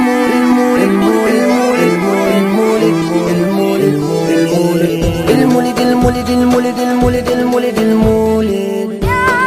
المولد المولد المولد المولد المولد المولد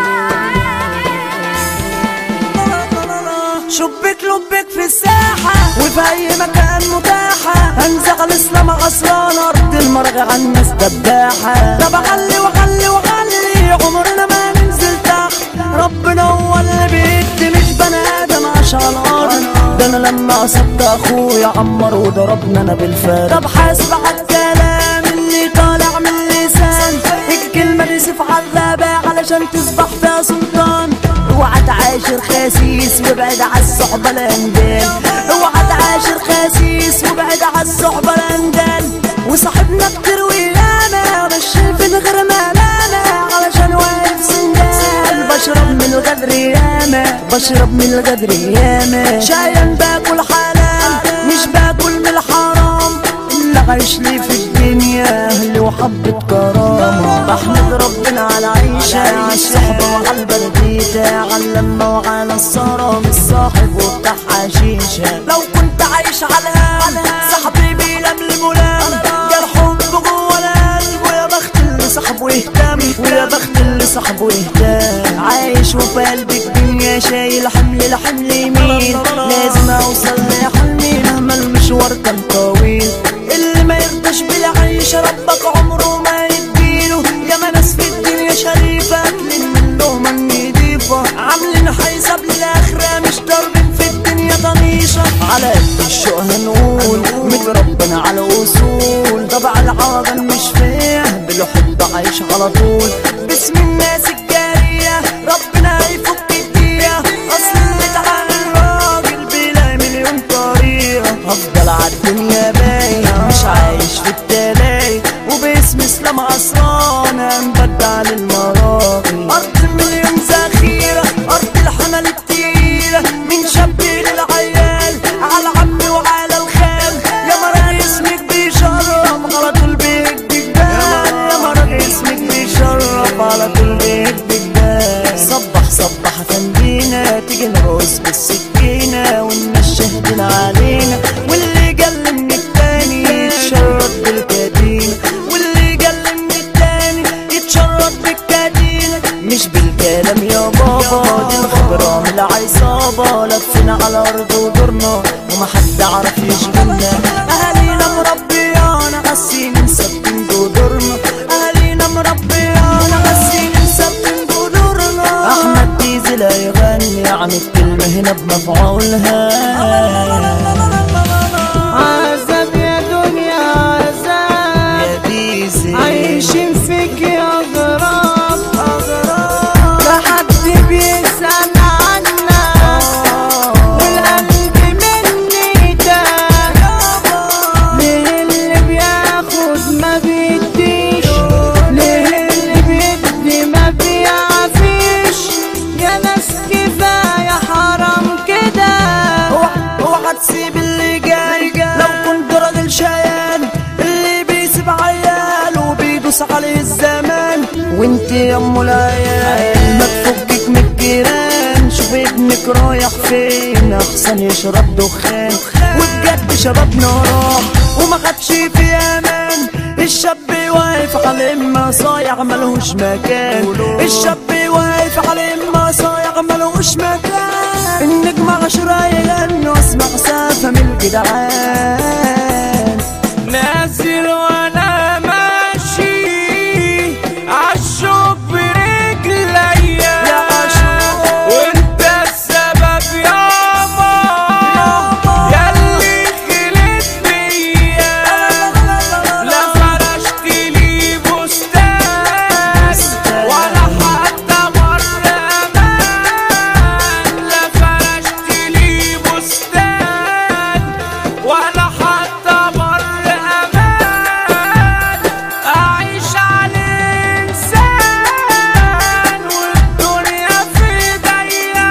شبك لبك في الساحة وفي أي مكان متاحة هنزغ الإسلام غصران أرض المرغى عن الناس دباحة طب أغلي وأغلي وأغلي عمرنا ما ننزل تحت ربنا هو اللي بيدي مش بني آدم عشان الأرض ده أنا لما أصبت أخويا عمر وضربنا أنا بالفارق طب حاسب على الكلام اللي طالع من اللسان الكلمة دي سيف عذابة علشان تصبح فيها سلطان اوعى تعاشر خسيس وابعد على الصحبة الاندال اوعى تعاشر خسيس وابعد على الصحبة الاندال وصاحبنا كتير ويانا مش في غير مالانا علشان واقف سندال بشرب من الغدر ياما بشرب من الغدر ياما شايان باكل حلال مش باكل من الحرام اللي عايش لي في الدنيا اهلي وحبة كرامة بحمد ربنا على عيشة على الصحبة وعلى البرديدة على اللمة وعلى الصرام الصاحب وبتاع حشيشة لو كنت عايش على الهم صاحبي بيلم الملام جرحهم بجوه القلب ويا بخت اللي صاحبه يهتم ويا بخت اللي صاحبه يهتم عايش وفي قلبي الدنيا شايل حمل لحمل يمين لازم اوصل لحلمي مهما المشوار كان طويل اللي ما يرضاش بالعيشة ربك عمره ما يديله يا ناس في الدنيا شريفة أكلين من لقمة نضيفة عاملين حساب للآخرة مش ضاربين في الدنيا طنيشة على قد الشوق هنقول متربنا على أصول طبع العظم مش فيه بالحب عايش على طول باسم الناس الجارية ربنا يفك الدنيا أصل اللي تعامل راجل بلا مليون طريقة هفضل عالدنيا بايع مش عايش في التلاقي وباسم اسلام عصران هنبدع للمراقي أرض المليون ذخيرة أرض الحمل التقيلة من شاب للعيال على عمي وعلى الخال يا مرة اسمك بيشرف على طول بيدي جبال يا مرة اسمك بيشرف على طول بيدي جبال صبح صبح فندينا تيجي نرقص بالسكينة والناس شاهدين علينا واللي جل من التاني يتشرط بالكدينة واللي جل من التاني يتشرط بالكدينة مش بالكلام يا بابا دي الخبرة من العصابة لفينا على أرض ودورنا وما حد عرف يشغلنا أهالينا مربيانا قاسين مثبتين جذورنا أهالينا مربيانا قاسين مثبتين جذورنا أحمد ديزل هيغني عن الكلمة هنا بمفعولها عذاب يا دنيا عذاب يا ديزل عايشين فيك يا غراب لا حد بيسأل عنك والقلب مني ده ليه اللي بياخد ما بيديش ليه اللي بيدي ما بيعفيش يا ناس كفاية حرام كده اوعى تسيب اللي جاي لو كنت راجل شيان اللي بيسيب عياله وبيدوس عليه الزمان وانت يا ام العيال ما تفكك من الجيران شوف ابنك رايح فين احسن يشرب دخان وبجد شبابنا راح وما خدش في امان الشاب واقف على اما صايع ملهوش مكان الشاب واقف على اما صايع ملهوش مكان النجم عشرة يغنوا اسمع سافة من الجدعان نازل وانا ماشي عالشوق برجليا يا عاشور. وانت السبب يابا ياللي خلت بيا لا فرشت لي بستان ولا حتى مرة امان لا فرشت لي بستان ولا حتى مرة امان اعيش على انسان والدنيا في ضيقة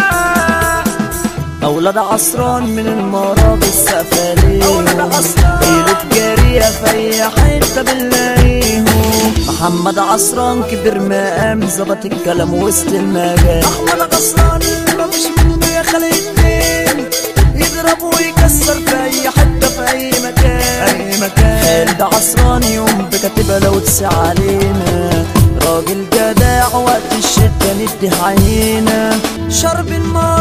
أولاد عصران من المراب السفلين قيلة جارية في أي حتة بنلاقيهم محمد عصران كبر مقام ظبط الكلام وسط المجال أحمد عصران مفيش منه يا خالد يضرب ويك العصران يوم بكتبها لو تسع علينا راجل جدع وقت الشدة ندي عينينا شرب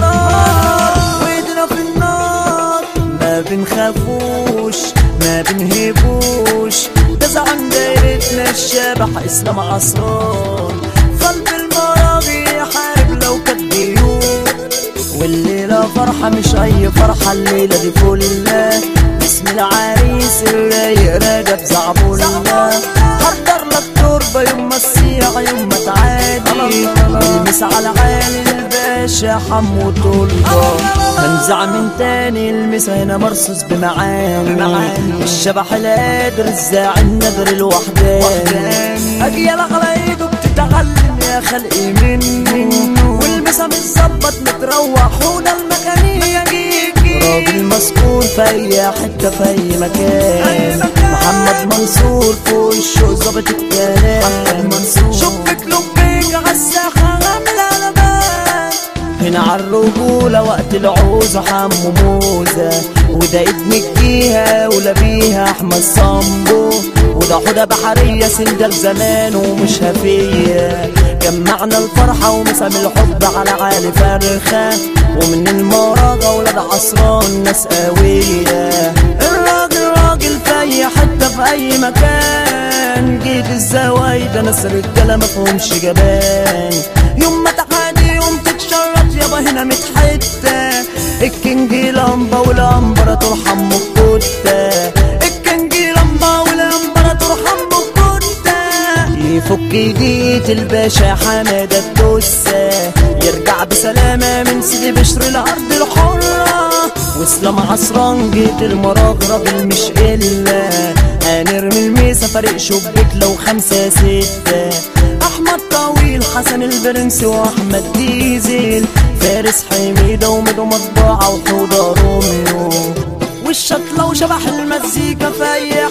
المرار وايدنا في النار ما بنخافوش ما بنهيبوش ده زعم دايرتنا الشبح اسلام عصران قلب المراغي يحارب لو كانت بيوت والليلة فرحة مش أي فرحة الليلة دي فلة اسم العريس الرايق راجب زعبولة حضر لك تربة يوم ما الصيغة يوم ما تعادي المس على عالي الباشا حمو طلبة هنزع من تاني المس هنا مرصوص بمعاني الشبح القادر الزاع النذر الوحداني أجيال على ايده بتتعلم يا خلقي منه والمسا متظبط متروح وده المكانية راجل مسكون في اي حتة في اي مكان محمد منصور فوق الشوق ظابط الكلام شبك لبيك عالساحة عامل قلبان هنا عالرجولة وقت العوزة حمو موزة وده ابن الجيهة ولا بيها احمد صامبو وده حودة بحرية سندل زمان ومش هفية جمعنا الفرحة ومسام الحب على عالي فرخة ومن المراغة ولاد عصران ناس قوية الراجل راجل في أي حتة في أي مكان جيت الزوايدة ناس رجالة مفهومش جبان يوم ما تعادي يوم تتشرط يابا هنا متحتة الكينج لمبة والامبراطور حمو الكتة الكينج لمبة والامبراطور حمو الكتة يفك ايديت الباشا حمادة الدسة يرجع بسلامة من سيدي بشر الأرض الحرة واسلام عصران جيت المراغ راجل مش إلا هنرمي الميسة فريق شبك لو خمسة ستة أحمد طويل حسن البرنس وأحمد ديزل فارس حميدة وميدو مطبعة وحوضة روميو والشطلة وشبح المزيكا في أي